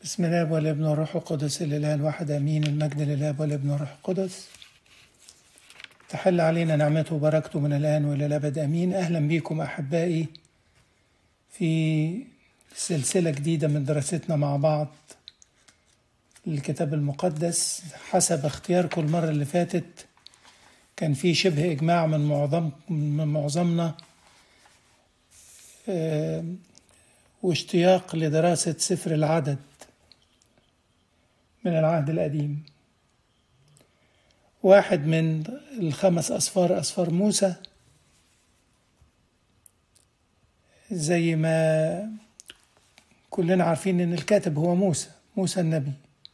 بسم الله والابن والروح القدس الاله الواحد امين المجد لله والابن والروح القدس تحل علينا نعمته وبركته من الان والى الابد امين اهلا بكم احبائي في سلسله جديده من دراستنا مع بعض للكتاب المقدس حسب اختياركم المره اللي فاتت كان في شبه اجماع من معظم من معظمنا آه، واشتياق لدراسه سفر العدد من العهد القديم واحد من الخمس أسفار أسفار موسى زي ما كلنا عارفين إن الكاتب هو موسى موسى النبي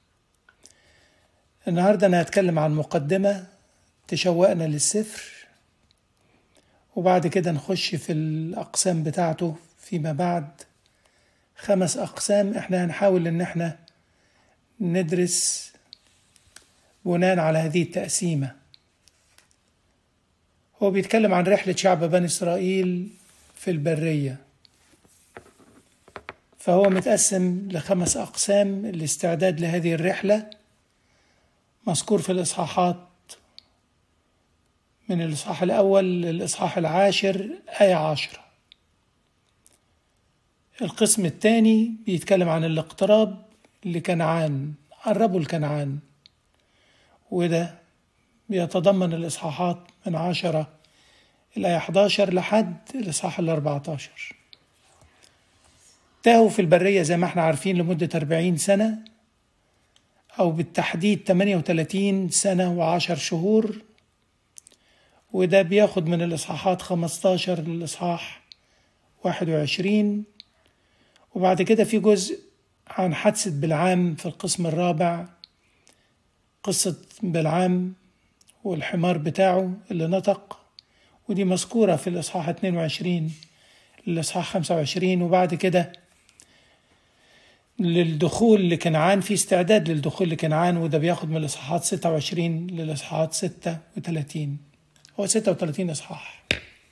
النهاردة أنا هتكلم عن مقدمة تشوقنا للسفر وبعد كده نخش في الأقسام بتاعته فيما بعد خمس أقسام احنا هنحاول إن احنا ندرس بناء على هذه التقسيمة هو بيتكلم عن رحلة شعب بني إسرائيل في البرية فهو متقسم لخمس أقسام الاستعداد لهذه الرحلة مذكور في الإصحاحات من الإصحاح الأول للإصحاح العاشر آية عشرة القسم الثاني بيتكلم عن الاقتراب لكنعان قربوا لكنعان وده بيتضمن الإصحاحات من عشرة الآية 11 لحد الإصحاح ال 14 تاهوا في البرية زي ما احنا عارفين لمدة 40 سنة أو بالتحديد 38 سنة وعشر شهور وده بياخد من الإصحاحات 15 للإصحاح 21 وبعد كده في جزء عن حادثة بلعام في القسم الرابع قصة بلعام والحمار بتاعه اللي نطق ودي مذكورة في الإصحاح 22 للإصحاح 25 وبعد كده للدخول لكنعان في استعداد للدخول لكنعان وده بياخد من الإصحاحات 26 للإصحاحات 36 هو 36 إصحاح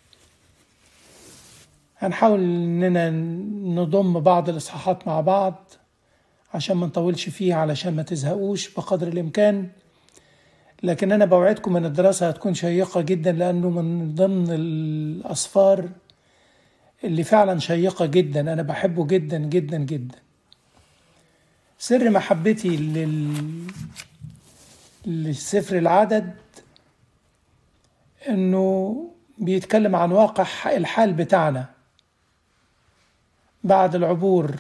هنحاول إننا نضم بعض الإصحاحات مع بعض عشان ما نطولش فيها علشان ما تزهقوش بقدر الإمكان لكن أنا بوعدكم إن الدراسة هتكون شيقة جدا لأنه من ضمن الأسفار اللي فعلا شيقة جدا أنا بحبه جدا جدا جدا سر محبتي لل... لسفر العدد إنه بيتكلم عن واقع الحال بتاعنا بعد العبور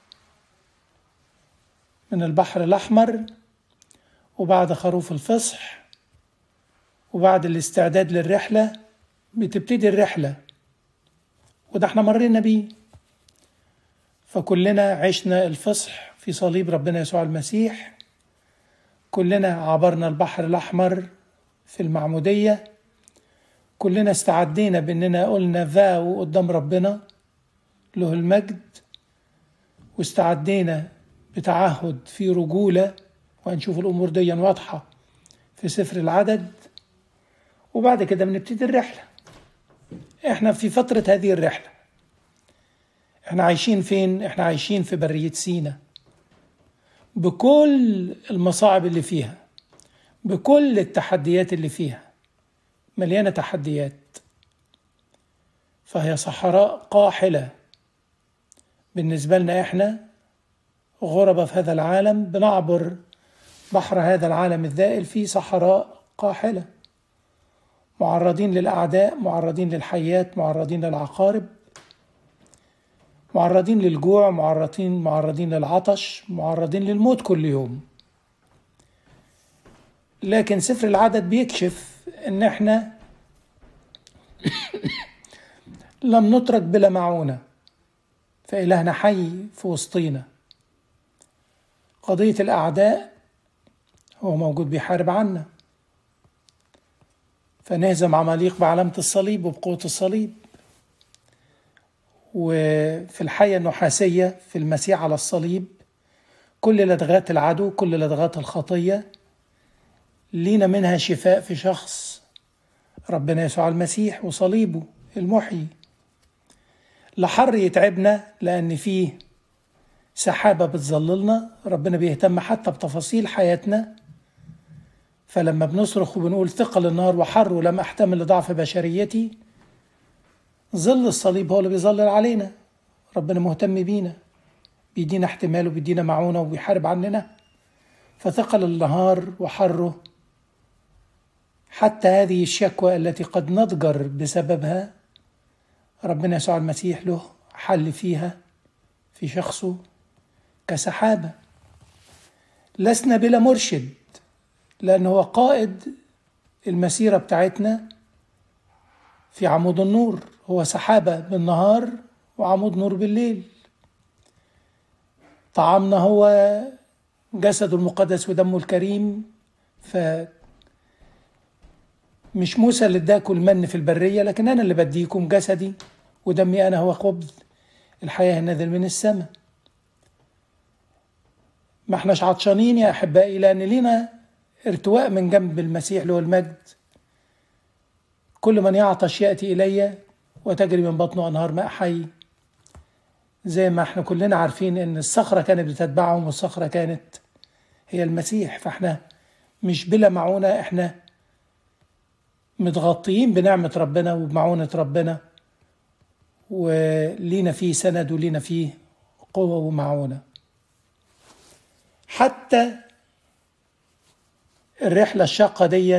من البحر الأحمر وبعد خروف الفصح وبعد الاستعداد للرحلة بتبتدي الرحلة وده احنا مرينا بيه فكلنا عشنا الفصح في صليب ربنا يسوع المسيح كلنا عبرنا البحر الأحمر في المعمودية كلنا استعدينا بأننا قلنا فاو قدام ربنا له المجد واستعدينا بتعهد في رجولة وهنشوف الأمور دي واضحة في سفر العدد وبعد كده بنبتدي الرحلة احنا في فترة هذه الرحلة احنا عايشين فين؟ احنا عايشين في برية سينا بكل المصاعب اللي فيها بكل التحديات اللي فيها مليانة تحديات فهي صحراء قاحلة بالنسبة لنا احنا غربة في هذا العالم بنعبر بحر هذا العالم الذائل في صحراء قاحلة معرضين للأعداء معرضين للحيات معرضين للعقارب معرضين للجوع معرضين معرضين للعطش معرضين للموت كل يوم لكن سفر العدد بيكشف ان احنا لم نترك بلا معونه فإلهنا حي في وسطينا قضية الأعداء هو موجود بيحارب عنا فنهزم عماليق بعلامة الصليب وبقوة الصليب وفي الحياة النحاسية في المسيح على الصليب كل لدغات العدو كل لدغات الخطية لينا منها شفاء في شخص ربنا يسوع المسيح وصليبه المحيي لا حر يتعبنا لأن فيه سحابة بتظللنا ربنا بيهتم حتى بتفاصيل حياتنا فلما بنصرخ وبنقول ثقل النار وحر ولم أحتمل لضعف بشريتي ظل الصليب هو اللي بيظلل علينا ربنا مهتم بينا بيدينا احتمال وبيدينا معونة وبيحارب عننا فثقل النهار وحره حتى هذه الشكوى التي قد نضجر بسببها ربنا يسوع المسيح له حل فيها في شخصه كسحابة لسنا بلا مرشد لأنه هو قائد المسيرة بتاعتنا في عمود النور هو سحابة بالنهار وعمود نور بالليل طعامنا هو جسده المقدس ودمه الكريم ف مش موسى اللي اداكم المن في البريه لكن انا اللي بديكم جسدي ودمي انا هو خبز الحياه النازل من السماء ما احناش عطشانين يا احبائي لان لينا ارتواء من جنب المسيح له المجد كل من يعطش ياتي الي وتجري من بطنه انهار ماء حي زي ما احنا كلنا عارفين ان الصخره كانت بتتبعهم والصخره كانت هي المسيح فاحنا مش بلا معونه احنا متغطيين بنعمه ربنا وبمعونه ربنا ولينا فيه سند ولينا فيه قوه ومعونه حتى الرحله الشاقه دي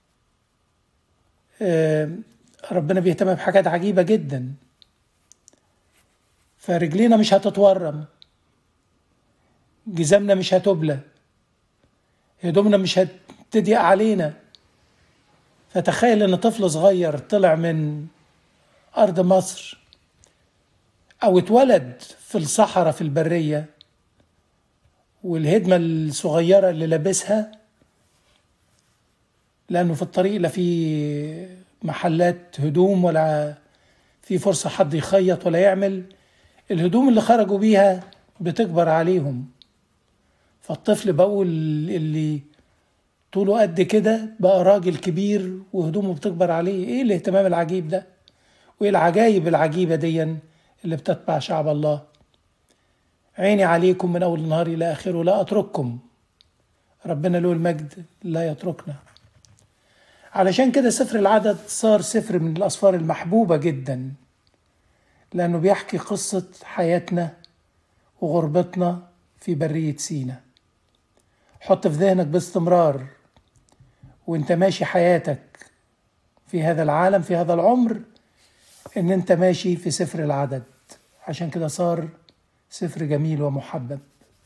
ربنا بيهتم بحاجات عجيبه جدا فرجلينا مش هتتورم جزامنا مش هتبلى هدومنا مش هتضيق علينا فتخيل ان طفل صغير طلع من ارض مصر او اتولد في الصحراء في البريه والهدمه الصغيره اللي لابسها لانه في الطريق لا في محلات هدوم ولا في فرصه حد يخيط ولا يعمل الهدوم اللي خرجوا بيها بتكبر عليهم فالطفل بقول اللي طوله قد كده بقى راجل كبير وهدومه بتكبر عليه ايه الاهتمام العجيب ده وايه العجايب العجيبه دي اللي بتتبع شعب الله عيني عليكم من اول النهار الى اخره لا اترككم ربنا له المجد لا يتركنا علشان كده سفر العدد صار سفر من الاسفار المحبوبه جدا لانه بيحكي قصه حياتنا وغربتنا في بريه سينا حط في ذهنك باستمرار وانت ماشي حياتك في هذا العالم في هذا العمر ان انت ماشي في سفر العدد عشان كده صار سفر جميل ومحبب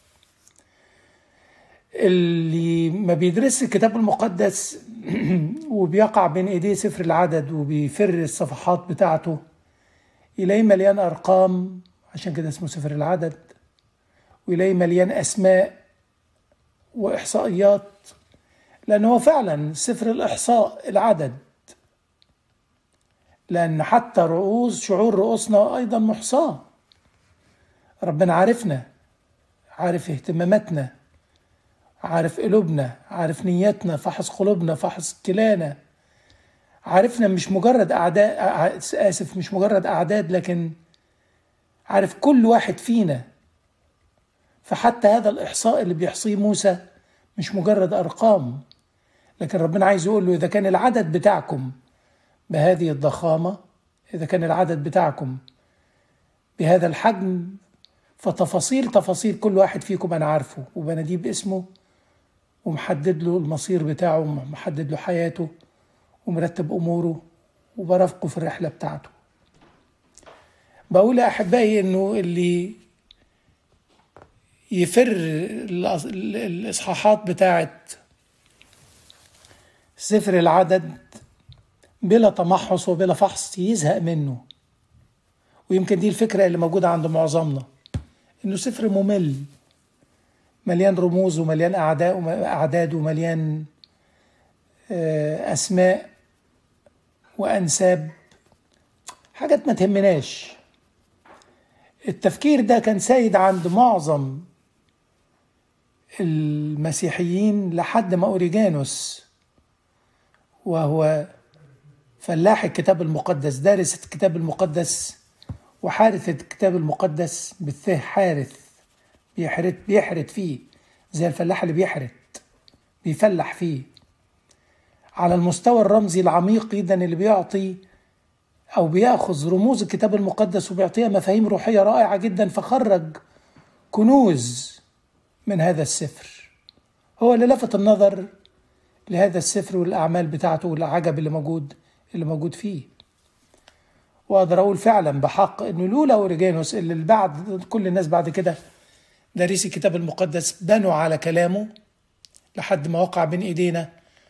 اللي ما بيدرس الكتاب المقدس وبيقع بين ايديه سفر العدد وبيفر الصفحات بتاعته يلاقيه مليان ارقام عشان كده اسمه سفر العدد ويلاقيه مليان اسماء واحصائيات لان هو فعلا سفر الاحصاء العدد لان حتى رؤوس شعور رؤوسنا ايضا محصاه ربنا عارفنا عارف اهتماماتنا عارف قلوبنا عارف نيتنا فحص قلوبنا فحص كلانا عارفنا مش مجرد أعداء آسف مش مجرد أعداد لكن عارف كل واحد فينا فحتى هذا الإحصاء اللي بيحصيه موسى مش مجرد أرقام لكن ربنا عايز يقول له إذا كان العدد بتاعكم بهذه الضخامة إذا كان العدد بتاعكم بهذا الحجم فتفاصيل تفاصيل كل واحد فيكم أنا عارفه وبناديه باسمه ومحدد له المصير بتاعه ومحدد له حياته ومرتب أموره وبرافقه في الرحلة بتاعته بقول يا أحبائي إنه اللي يفر الإصحاحات بتاعت سفر العدد بلا تمحص وبلا فحص يزهق منه ويمكن دي الفكرة اللي موجودة عند معظمنا إنه سفر ممل مليان رموز ومليان أعداء وأعداد ومليان أسماء وأنساب حاجات ما تهمناش التفكير ده كان سيد عند معظم المسيحيين لحد ما أوريجانوس وهو فلاح الكتاب المقدس دارس الكتاب المقدس وحارث الكتاب المقدس بالثه حارث بيحرت بيحرت فيه زي الفلاح اللي بيحرت بيفلح فيه على المستوى الرمزي العميق جدا اللي بيعطي أو بياخذ رموز الكتاب المقدس وبيعطيها مفاهيم روحية رائعة جدا فخرج كنوز من هذا السفر هو اللي لفت النظر لهذا السفر والأعمال بتاعته والعجب اللي موجود اللي موجود فيه وأقدر أقول فعلا بحق إنه لولا أوريجينوس اللي بعد كل الناس بعد كده دارسي الكتاب المقدس بنوا على كلامه لحد ما وقع بين إيدينا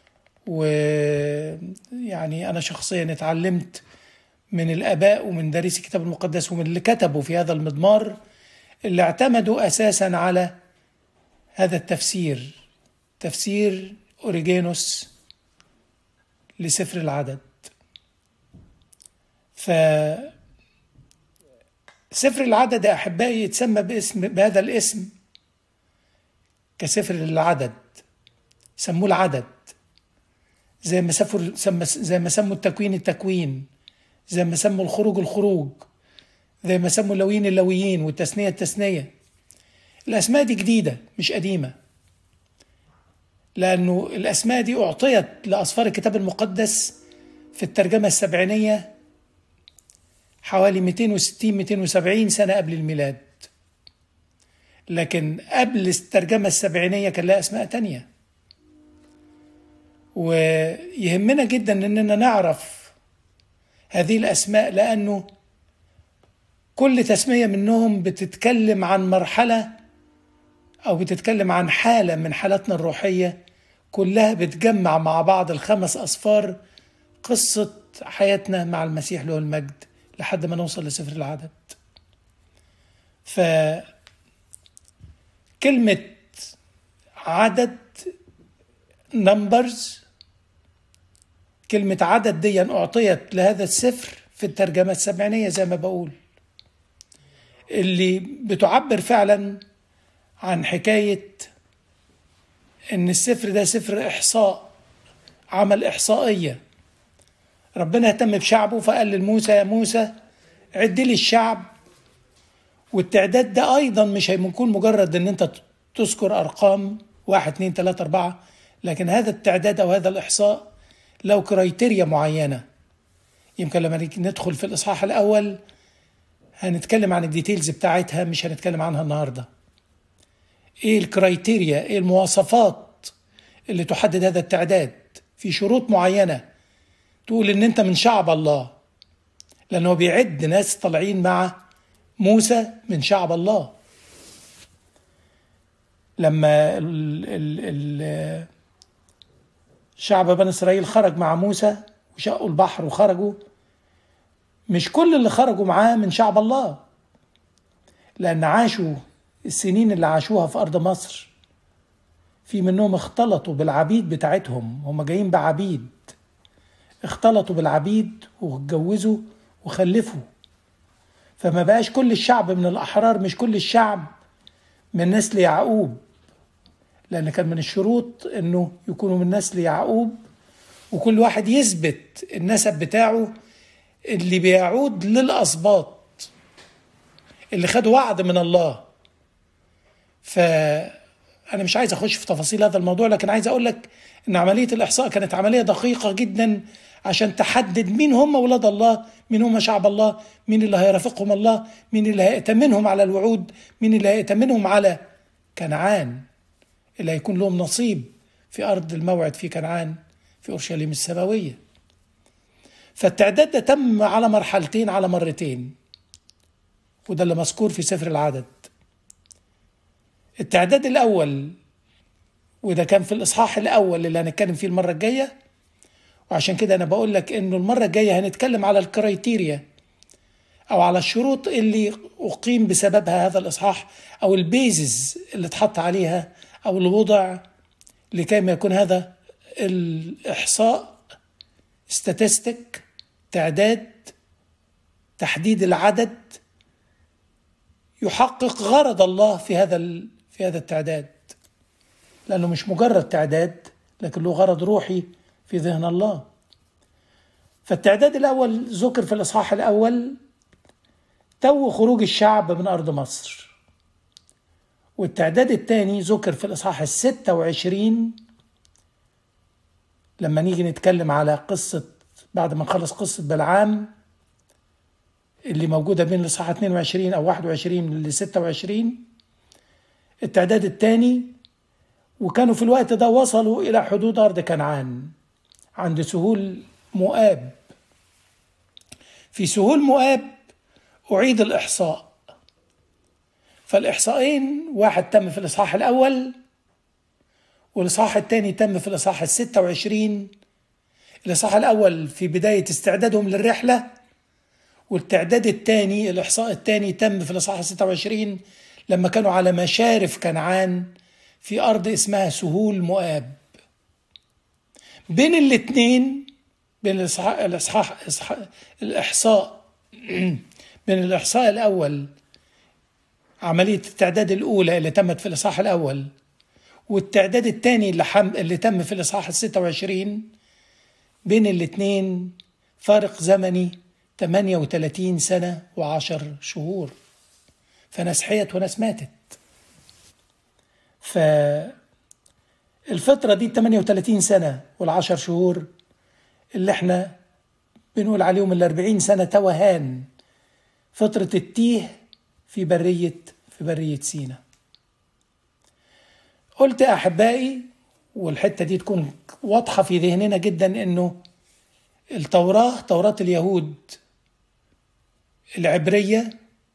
ويعني أنا شخصيا اتعلمت من الآباء ومن دارسي الكتاب المقدس ومن اللي كتبوا في هذا المضمار اللي اعتمدوا أساسا على هذا التفسير تفسير أوريجينوس لسفر العدد ف سفر العدد يا أحبائي يتسمى باسم بهذا الاسم كسفر العدد سموه العدد زي ما سفر زي ما سموا التكوين التكوين زي ما سموا الخروج الخروج زي ما سموا اللويين اللويين والتثنية التثنية الأسماء دي جديدة مش قديمة لأنه الأسماء دي أعطيت لأصفار الكتاب المقدس في الترجمة السبعينية حوالي 260 270 سنة قبل الميلاد لكن قبل الترجمة السبعينية كان لها أسماء تانية ويهمنا جدا أننا نعرف هذه الأسماء لأنه كل تسمية منهم بتتكلم عن مرحلة أو بتتكلم عن حالة من حالاتنا الروحية كلها بتجمع مع بعض الخمس أصفار قصة حياتنا مع المسيح له المجد لحد ما نوصل لسفر العدد ف كلمة عدد نمبرز كلمة عدد دي أعطيت لهذا السفر في الترجمة السبعينية زي ما بقول اللي بتعبر فعلا عن حكاية إن السفر ده سفر إحصاء عمل إحصائية ربنا اهتم بشعبه فقال لموسى يا موسى عد لي الشعب والتعداد ده أيضا مش هيكون مجرد إن أنت تذكر أرقام واحد اتنين تلاتة أربعة لكن هذا التعداد أو هذا الإحصاء له كرايتيريا معينة يمكن لما ندخل في الإصحاح الأول هنتكلم عن الديتيلز بتاعتها مش هنتكلم عنها النهارده ايه الكرايتيريا ايه المواصفات اللي تحدد هذا التعداد في شروط معينه تقول ان انت من شعب الله لانه بيعد ناس طالعين مع موسى من شعب الله لما ال ال ال شعب بني اسرائيل خرج مع موسى وشقوا البحر وخرجوا مش كل اللي خرجوا معاه من شعب الله لأن عاشوا السنين اللي عاشوها في أرض مصر في منهم اختلطوا بالعبيد بتاعتهم هم جايين بعبيد اختلطوا بالعبيد واتجوزوا وخلفوا فما بقاش كل الشعب من الأحرار مش كل الشعب من نسل يعقوب لأن كان من الشروط إنه يكونوا من نسل يعقوب وكل واحد يثبت النسب بتاعه اللي بيعود للأسباط اللي خدوا وعد من الله فأنا مش عايز أخش في تفاصيل هذا الموضوع لكن عايز أقول لك إن عملية الإحصاء كانت عملية دقيقة جدا عشان تحدد مين هم أولاد الله مين هم شعب الله مين اللي هيرافقهم الله مين اللي هيأتمنهم على الوعود مين اللي هيأتمنهم على كنعان اللي هيكون لهم نصيب في أرض الموعد في كنعان في أورشليم السماوية فالتعداد ده تم على مرحلتين على مرتين وده اللي مذكور في سفر العدد التعداد الأول وده كان في الإصحاح الأول اللي هنتكلم فيه المرة الجاية وعشان كده أنا بقول لك إنه المرة الجاية هنتكلم على الكرايتيريا أو على الشروط اللي أقيم بسببها هذا الإصحاح أو البيزز اللي اتحط عليها أو الوضع لكي ما يكون هذا الإحصاء ستاتستيك تعداد تحديد العدد يحقق غرض الله في هذا في هذا التعداد لانه مش مجرد تعداد لكن له غرض روحي في ذهن الله فالتعداد الاول ذكر في الاصحاح الاول تو خروج الشعب من ارض مصر والتعداد الثاني ذكر في الإصحاح الستة وعشرين لما نيجي نتكلم على قصة بعد ما نخلص قصة بلعام اللي موجودة بين الإصحاح 22 أو 21 ل 26 التعداد الثاني وكانوا في الوقت ده وصلوا إلى حدود أرض كنعان عند سهول مؤاب في سهول مؤاب أعيد الإحصاء فالإحصائين واحد تم في الإصحاح الأول والإصحاح الثاني تم في الإصحاح الستة وعشرين الإصحاح الأول في بداية استعدادهم للرحلة والتعداد الثاني الإحصاء الثاني تم في الإصحاح الستة وعشرين لما كانوا على مشارف كنعان في أرض اسمها سهول مؤاب بين الاثنين بين الإصحاح, الإصحاح الإحصاء بين الإحصاء الأول عملية التعداد الأولى اللي تمت في الإصحاح الأول والتعداد الثاني اللي, حم... اللي تم في الإصحاح الستة وعشرين بين الاثنين فارق زمني 38 سنة وعشر شهور فناس حيت وناس ماتت فالفترة دي 38 سنة والعشر شهور اللي احنا بنقول عليهم ال 40 سنة توهان فترة التيه في برية في برية سينا قلت يا أحبائي والحتة دي تكون واضحة في ذهننا جدا إنه التوراة توراة اليهود العبرية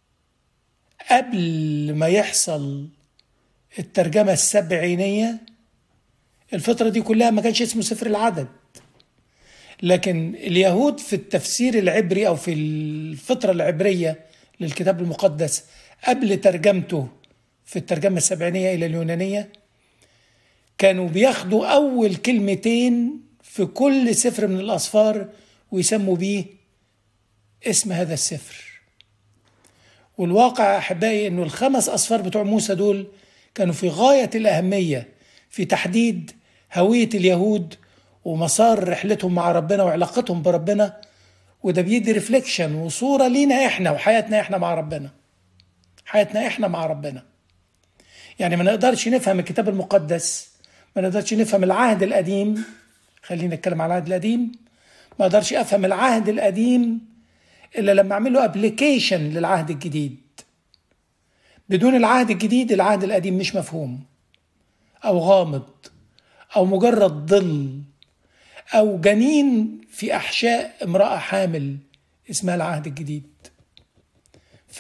قبل ما يحصل الترجمة السبعينية الفترة دي كلها ما كانش اسمه سفر العدد لكن اليهود في التفسير العبري أو في الفترة العبرية للكتاب المقدس قبل ترجمته في الترجمة السبعينية إلى اليونانية كانوا بياخدوا أول كلمتين في كل سفر من الأسفار ويسموا بيه اسم هذا السفر والواقع أحبائي أنه الخمس أسفار بتوع موسى دول كانوا في غاية الأهمية في تحديد هوية اليهود ومسار رحلتهم مع ربنا وعلاقتهم بربنا وده بيدي ريفليكشن وصورة لينا احنا وحياتنا احنا مع ربنا حياتنا احنا مع ربنا يعني ما نقدرش نفهم الكتاب المقدس ما نقدرش نفهم العهد القديم خلينا نتكلم على العهد القديم ما اقدرش افهم العهد القديم الا لما اعمل له ابلكيشن للعهد الجديد بدون العهد الجديد العهد القديم مش مفهوم او غامض او مجرد ظل او جنين في احشاء امراه حامل اسمها العهد الجديد ف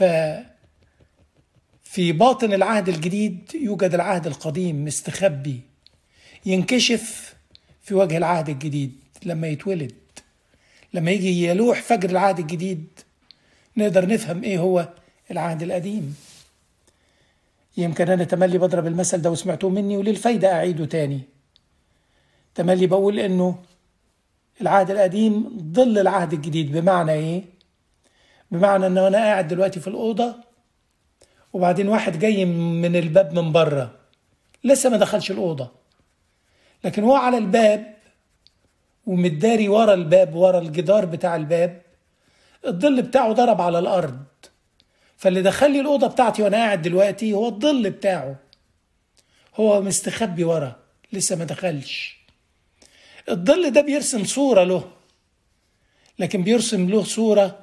في باطن العهد الجديد يوجد العهد القديم مستخبي ينكشف في وجه العهد الجديد لما يتولد لما يجي يلوح فجر العهد الجديد نقدر نفهم ايه هو العهد القديم يمكن انا تملي بضرب المثل ده وسمعتوه مني وللفايدة اعيده تاني تملي بقول انه العهد القديم ظل العهد الجديد بمعنى ايه بمعنى ان انا قاعد دلوقتي في الاوضه وبعدين واحد جاي من الباب من بره لسه ما دخلش الاوضه لكن هو على الباب ومتداري ورا الباب ورا الجدار بتاع الباب الظل بتاعه ضرب على الارض فاللي دخل لي الاوضه بتاعتي وانا قاعد دلوقتي هو الظل بتاعه هو مستخبي ورا لسه ما دخلش الظل ده بيرسم صوره له لكن بيرسم له صوره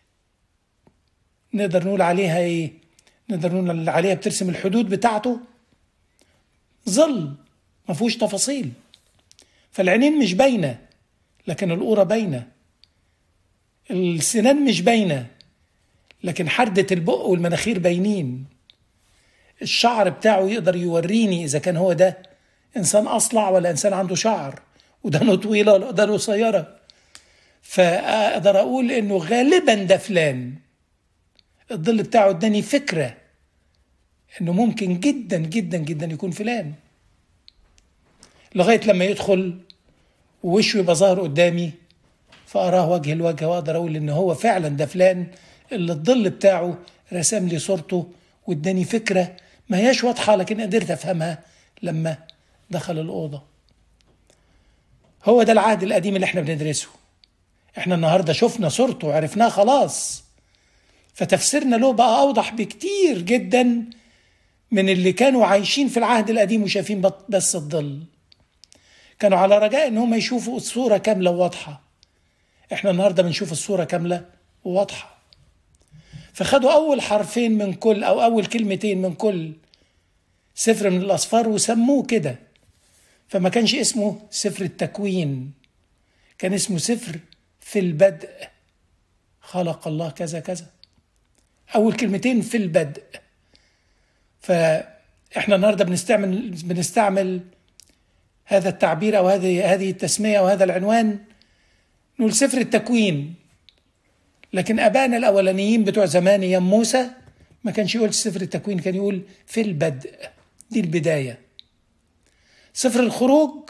نقدر نقول عليها ايه نقدر نقول عليها بترسم الحدود بتاعته ظل ما فيهوش تفاصيل فالعينين مش باينه لكن القوره باينه السنان مش باينه لكن حردة البق والمناخير باينين الشعر بتاعه يقدر يوريني اذا كان هو ده انسان اصلع ولا انسان عنده شعر ودانه طويله ولا ودانه قصيره فاقدر اقول انه غالبا ده فلان الظل بتاعه اداني فكره انه ممكن جدا جدا جدا يكون فلان لغايه لما يدخل ووشه يبقى ظاهر قدامي فاراه وجه الوجه واقدر اقول ان هو فعلا ده فلان اللي الظل بتاعه رسم لي صورته واداني فكره ما هياش واضحه لكن قدرت افهمها لما دخل الاوضه هو ده العهد القديم اللي احنا بندرسه احنا النهارده شفنا صورته وعرفناه خلاص فتفسيرنا له بقى اوضح بكتير جدا من اللي كانوا عايشين في العهد القديم وشايفين بس الظل كانوا على رجاء ان هم يشوفوا الصورة كاملة وواضحة احنا النهاردة بنشوف الصورة كاملة وواضحة فخدوا أول حرفين من كل أو أول كلمتين من كل سفر من الأصفار وسموه كده فما كانش اسمه سفر التكوين كان اسمه سفر في البدء خلق الله كذا كذا أول كلمتين في البدء فإحنا النهاردة بنستعمل بنستعمل هذا التعبير أو هذه هذه التسمية أو هذا العنوان نقول سفر التكوين لكن أبانا الأولانيين بتوع زمان أيام موسى ما كانش يقول سفر التكوين كان يقول في البدء دي البداية سفر الخروج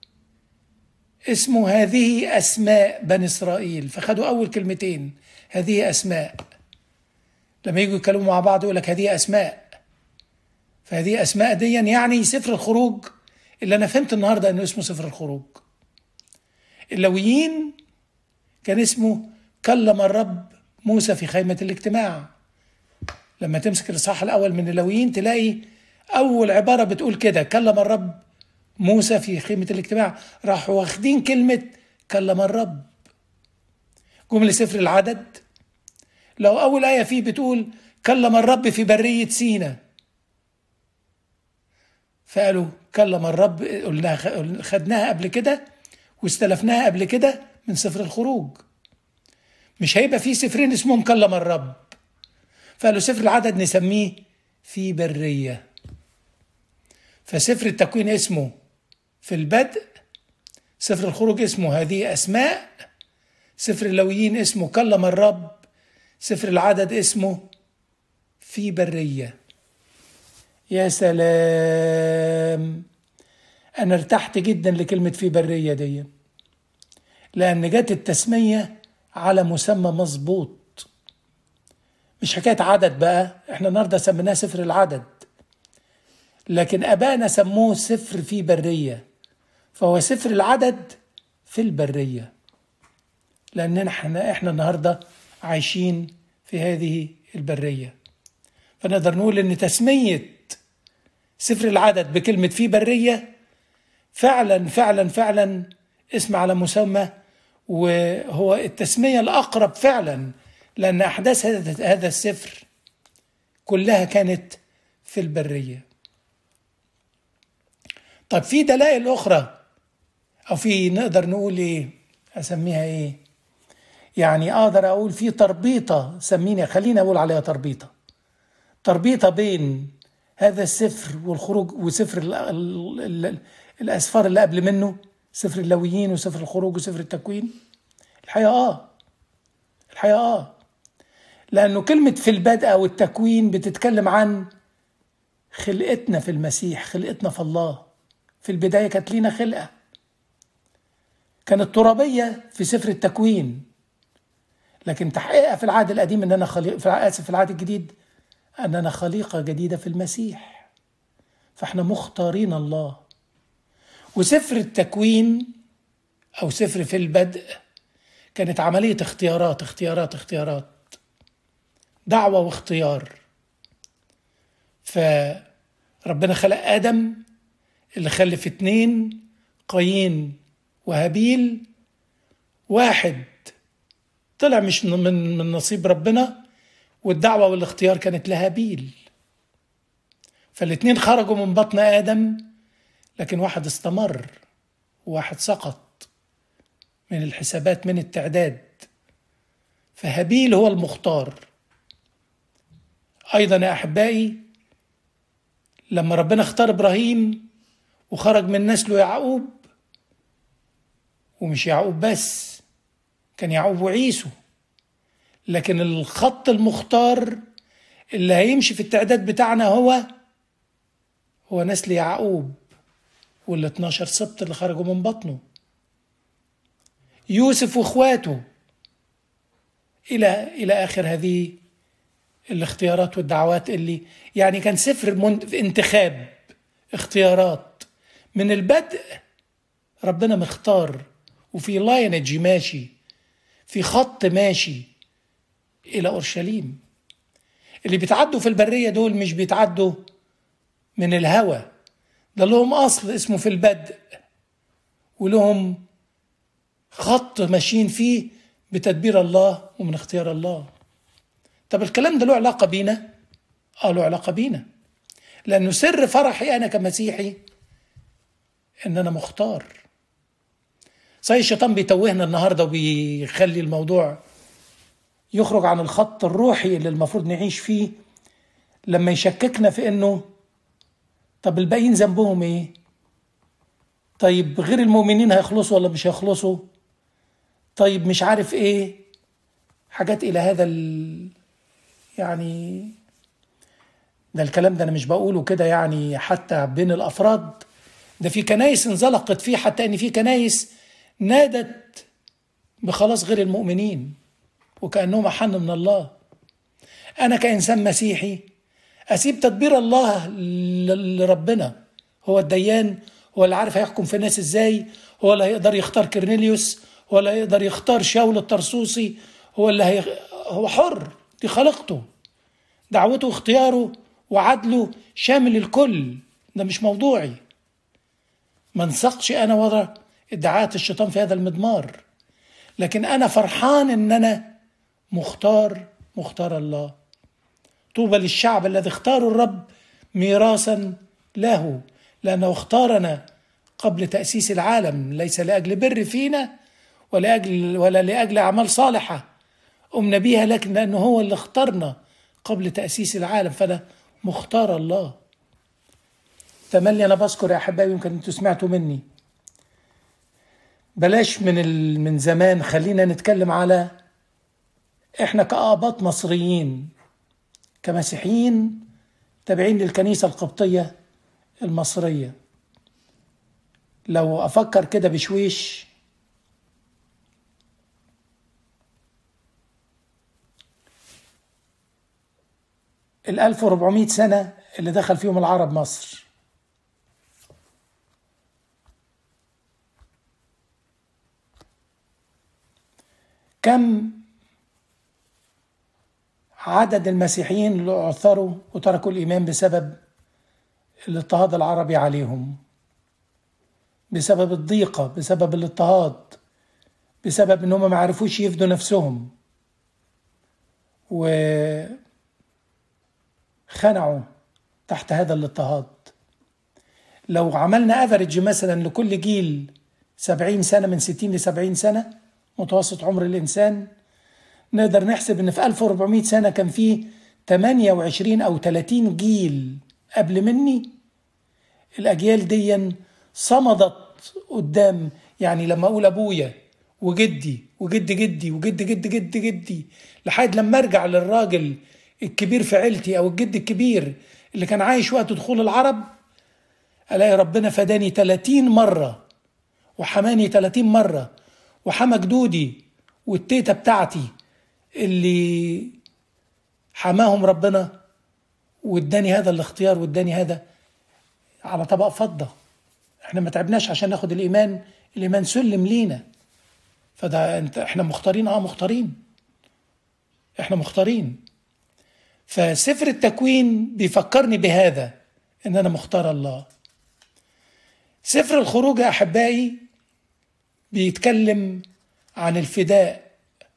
اسمه هذه أسماء بني إسرائيل فخدوا أول كلمتين هذه أسماء لما يجوا يتكلموا مع بعض يقول لك هذه أسماء فهذه أسماء دي يعني سفر الخروج اللي أنا فهمت النهاردة إنه اسمه سفر الخروج اللويين كان اسمه كلم الرب موسى في خيمة الاجتماع لما تمسك الإصحاح الأول من اللويين تلاقي أول عبارة بتقول كده كلم الرب موسى في خيمة الاجتماع راحوا واخدين كلمة كلم الرب جملة سفر العدد لو أول آية فيه بتقول كلم الرب في برية سينا فقالوا كلم الرب قلنا خدناها قبل كده واستلفناها قبل كده من سفر الخروج مش هيبقى في سفرين اسمهم كلم الرب فقالوا سفر العدد نسميه في برية فسفر التكوين اسمه في البدء سفر الخروج اسمه هذه أسماء سفر اللويين اسمه كلم الرب سفر العدد اسمه في برية يا سلام أنا ارتحت جدا لكلمة في برية دي لأن جت التسمية على مسمى مظبوط مش حكاية عدد بقى احنا النهاردة سميناه سفر العدد لكن أبانا سموه سفر في برية فهو سفر العدد في البرية لأننا احنا, احنا النهاردة عايشين في هذه البرية فنقدر نقول ان تسمية سفر العدد بكلمة في برية فعلا فعلا فعلا اسم على مسمى وهو التسمية الأقرب فعلا لأن أحداث هذا السفر كلها كانت في البرية طب في دلائل أخرى أو في نقدر نقول إيه أسميها إيه يعني أقدر أقول في تربيطة سميني خليني أقول عليها تربيطة تربيطة بين هذا السفر والخروج وسفر ال ال ال الأسفار اللي قبل منه سفر اللويين وسفر الخروج وسفر التكوين الحقيقة آه الحقيقة آه لأنه كلمة في البدء أو التكوين بتتكلم عن خلقتنا في المسيح خلقتنا في الله في البداية كانت لينا خلقة كانت ترابية في سفر التكوين لكن تحقيقها في العهد القديم ان انا خليق في اسف في العهد الجديد اننا خليقه جديده في المسيح فاحنا مختارين الله وسفر التكوين او سفر في البدء كانت عمليه اختيارات اختيارات اختيارات دعوه واختيار فربنا خلق ادم اللي خلف اتنين قايين وهابيل واحد طلع مش من من نصيب ربنا والدعوة والاختيار كانت لهابيل فالاتنين خرجوا من بطن آدم لكن واحد استمر وواحد سقط من الحسابات من التعداد فهابيل هو المختار أيضا يا أحبائي لما ربنا اختار إبراهيم وخرج من نسله يعقوب ومش يعقوب بس كان يعقوب وعيسو لكن الخط المختار اللي هيمشي في التعداد بتاعنا هو هو نسل يعقوب وال 12 سبط اللي خرجوا من بطنه يوسف واخواته الى الى اخر هذه الاختيارات والدعوات اللي يعني كان سفر انتخاب اختيارات من البدء ربنا مختار وفي لاينج ماشي في خط ماشي إلى أورشليم اللي بيتعدوا في البرية دول مش بيتعدوا من الهوى ده لهم أصل اسمه في البدء ولهم خط ماشيين فيه بتدبير الله ومن اختيار الله طب الكلام ده له علاقة بينا؟ اه له علاقة بينا لأنه سر فرحي أنا كمسيحي إن أنا مختار صحيح الشيطان بيتوهنا النهاردة وبيخلي الموضوع يخرج عن الخط الروحي اللي المفروض نعيش فيه لما يشككنا في إنه طب الباقيين ذنبهم إيه؟ طيب غير المؤمنين هيخلصوا ولا مش هيخلصوا؟ طيب مش عارف إيه؟ حاجات إلى هذا ال... يعني ده الكلام ده انا مش بقوله كده يعني حتى بين الافراد ده في كنايس انزلقت فيه حتى ان في كنايس نادت بخلاص غير المؤمنين وكانهم احن من الله انا كانسان مسيحي اسيب تدبير الله لربنا هو الديان هو اللي عارف هيحكم في الناس ازاي هو اللي هيقدر يختار كرنيليوس هو اللي هيقدر يختار شاول الطرسوسي هو اللي هي... هو حر دي خلقته دعوته واختياره وعدله شامل الكل ده مش موضوعي ما انسقش انا ورا ادعاءات الشيطان في هذا المضمار لكن انا فرحان ان انا مختار مختار الله طوبى للشعب الذي اختاروا الرب ميراثا له لانه اختارنا قبل تاسيس العالم ليس لاجل بر فينا ولا اجل ولا لاجل اعمال صالحه قمنا بيها لكن لانه هو اللي اختارنا قبل تاسيس العالم فانا مختار الله تملي انا بذكر يا احبائي يمكن انتوا سمعتوا مني بلاش من ال... من زمان خلينا نتكلم على احنا كآباط مصريين كمسيحيين تابعين للكنيسة القبطية المصرية لو أفكر كده بشويش ال 1400 سنة اللي دخل فيهم العرب مصر كم عدد المسيحيين اللي عثروا وتركوا الإيمان بسبب الاضطهاد العربي عليهم بسبب الضيقة بسبب الاضطهاد بسبب انهم ما عرفوش يفدوا نفسهم و خنعوا تحت هذا الاضطهاد لو عملنا افريج مثلا لكل جيل سبعين سنة من ستين لسبعين سنة متوسط عمر الإنسان نقدر نحسب إن في 1400 سنة كان فيه 28 أو 30 جيل قبل مني الأجيال دي صمدت قدام يعني لما أقول أبويا وجدي وجد جدي وجد جد جد جدي لحد لما أرجع للراجل الكبير في عيلتي او الجد الكبير اللي كان عايش وقت دخول العرب الاقي ربنا فداني 30 مره وحماني 30 مره وحمى جدودي والتيتا بتاعتي اللي حماهم ربنا واداني هذا الاختيار واداني هذا على طبق فضه احنا ما تعبناش عشان ناخد الايمان الايمان سلم لينا فده انت احنا مختارين اه مختارين احنا مختارين فسفر التكوين بيفكرني بهذا ان انا مختار الله سفر الخروج يا احبائي بيتكلم عن الفداء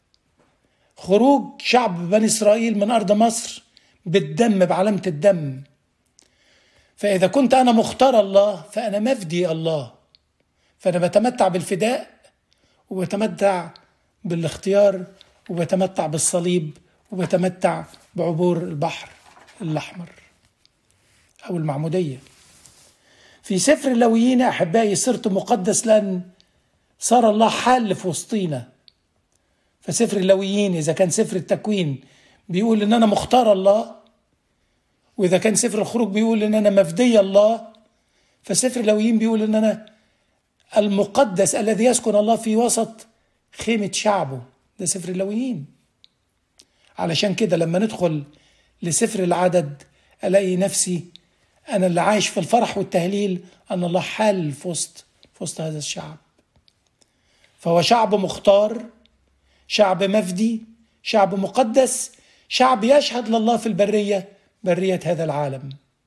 خروج شعب بني اسرائيل من ارض مصر بالدم بعلامه الدم فاذا كنت انا مختار الله فانا مفدي الله فانا بتمتع بالفداء وبتمتع بالاختيار وبتمتع بالصليب وبتمتع بعبور البحر الأحمر أو المعمودية في سفر اللويين أحبائي صرت مقدس لأن صار الله حال في وسطينا فسفر اللويين إذا كان سفر التكوين بيقول إن أنا مختار الله وإذا كان سفر الخروج بيقول إن أنا مفدي الله فسفر اللويين بيقول إن أنا المقدس الذي يسكن الله في وسط خيمة شعبه ده سفر اللويين علشان كده لما ندخل لسفر العدد الاقي نفسي انا اللي عايش في الفرح والتهليل ان الله حال في وسط في وسط هذا الشعب فهو شعب مختار شعب مفدي شعب مقدس شعب يشهد لله في البريه بريه هذا العالم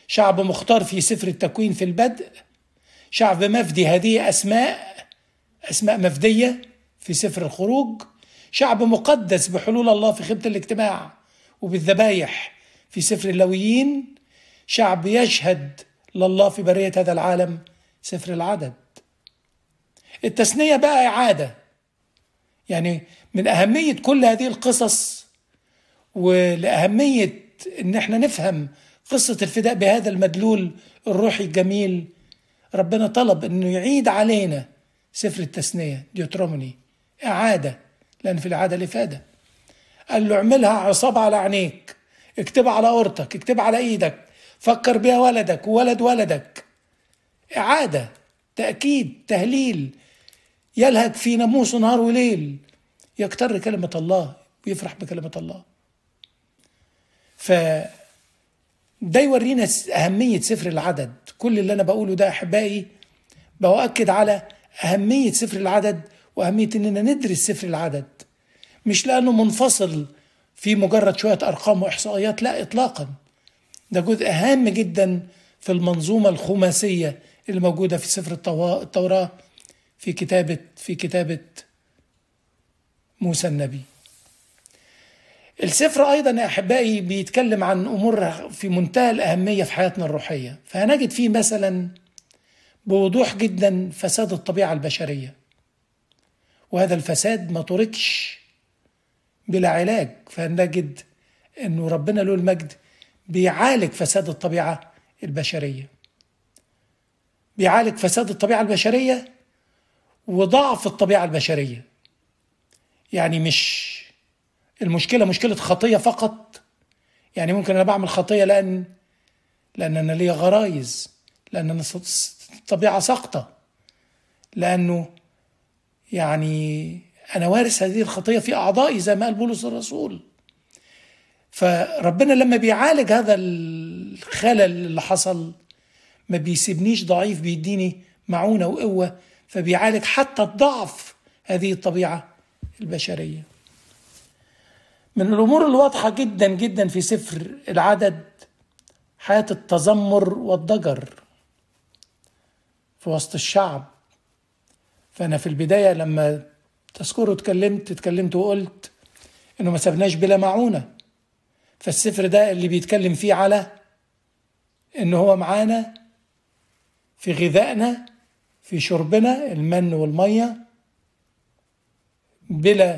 شعب مختار في سفر التكوين في البدء شعب مفدي هذه أسماء أسماء مفدية في سفر الخروج شعب مقدس بحلول الله في خيمة الاجتماع وبالذبايح في سفر اللويين شعب يشهد لله في برية هذا العالم سفر العدد التثنية بقى إعادة يعني من أهمية كل هذه القصص ولأهمية إن احنا نفهم قصة الفداء بهذا المدلول الروحي الجميل ربنا طلب إنه يعيد علينا سفر التثنية ديوتروموني إعادة لأن في الإعادة الإفادة قال له اعملها عصابة على عينيك اكتبها على أورتك اكتبها على إيدك فكر بها ولدك وولد ولدك إعادة تأكيد تهليل يلهج في ناموس نهار وليل يكتر كلمة الله ويفرح بكلمة الله ف ده يورينا أهمية سفر العدد كل اللي أنا بقوله ده أحبائي بأؤكد على أهمية سفر العدد وأهمية إننا ندرس سفر العدد مش لأنه منفصل في مجرد شوية أرقام وإحصائيات لا إطلاقا ده جزء هام جدا في المنظومة الخماسية اللي موجودة في سفر التوراة في كتابة في كتابة موسى النبي السفر أيضا يا أحبائي بيتكلم عن أمور في منتهى الأهمية في حياتنا الروحية فهنجد فيه مثلا بوضوح جدا فساد الطبيعة البشرية وهذا الفساد ما تركش بلا علاج فنجد أنه ربنا له المجد بيعالج فساد الطبيعة البشرية بيعالج فساد الطبيعة البشرية وضعف الطبيعة البشرية يعني مش المشكلة مشكلة خطية فقط يعني ممكن أنا بعمل خطية لأن لأن أنا ليا غرايز لأن أنا طبيعة ساقطة لأنه يعني أنا وارث هذه الخطية في أعضائي زي ما قال بولس الرسول فربنا لما بيعالج هذا الخلل اللي حصل ما بيسيبنيش ضعيف بيديني معونة وقوة فبيعالج حتى الضعف هذه الطبيعة البشرية من الأمور الواضحة جدا جدا في سفر العدد حياة التذمر والضجر في وسط الشعب فأنا في البداية لما تذكروا اتكلمت اتكلمت وقلت إنه ما سبناش بلا معونة فالسفر ده اللي بيتكلم فيه على إن هو معانا في غذائنا في شربنا المن والمية بلا